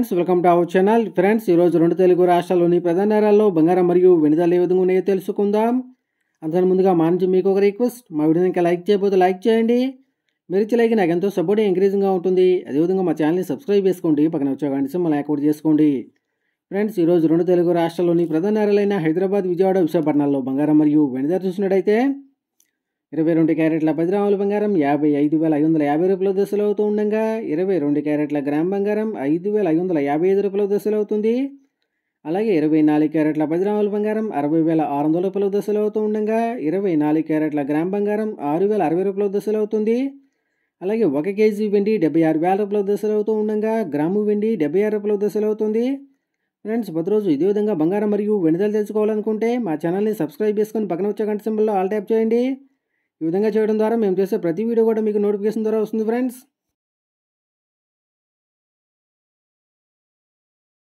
friends welcome to our channel friends ఈరోజు రెండు తెలుగు రాష్ట్రాల్లోని ప్రధాన నగరాల్లో బంగారం మరియు వెనుదల ఏ విధంగా ఉన్నాయో తెలుసుకుందాం అంతకు ముందుగా మా నుంచి మీకు ఒక రిక్వెస్ట్ మా వీడియోని ఇంకా లైక్ చేయకపోతే లైక్ చేయండి మీరు ఇచ్చే లైక్ నాకు ఎంతో సపోర్ట్ ఎంకరేజింగ్గా ఉంటుంది అదేవిధంగా మా ఛానల్ని సబ్స్క్రైబ్ చేసుకోండి పక్కన వచ్చే గంట సింబల్ యాక్టివేట్ చేసుకోండి ఫ్రెండ్స్ ఈరోజు రెండు తెలుగు రాష్ట్రాల్లోని ప్రధాన నగరాలైన హైదరాబాద్ విజయవాడ విశాఖపట్నాల్లో బంగారం మరియు వెనుదల చూసినట్టయితే ఇరవై రెండు క్యారెట్ల పది గ్రాముల బంగారం యాభై ఐదు వేల ఐదు వందల యాభై రూపాయల దశలు అవుతూ ఉండగా ఇరవై రెండు క్యారెట్ల గ్రామ్ బంగారం ఐదు వేల ఐదు వందల యాభై ఐదు రూపాయల దశలు అవుతుంది అలాగే ఇరవై నాలుగు క్యారెట్ల పది గ్రాముల బంగారం అరవై వేల ఆరు వందల రూపాయల దశలు అవుతూ ఉండగా ఇరవై నాలుగు క్యారెట్ల గ్రామ్ బంగారం ఆరు వేల అరవై రూపాయల దశలు అవుతుంది అలాగే ఒక కేజీ వెండి డెబ్బై ఆరు వేల రూపాయల దశలు అవుతూ ఉండగా గ్రాము వెండి డెబ్బై ఆరు రూపాయల దశలు అవుతుంది ఫ్రెండ్స్ ప్రతిరోజు ఇదే విధంగా బంగారం మరియు వెనుదలు తెలుసుకోవాలనుకుంటే మా ఛానల్ని సబ్స్క్రైబ్ చేసుకొని పక్కన వచ్చే గంట సింబల్లో ఆల్ ట్యాప్ చేయండి ఈ విధంగా చేయడం ద్వారా మేము చేసే ప్రతి వీడియో కూడా మీకు నోటిఫికేషన్ ద్వారా వస్తుంది ఫ్రెండ్స్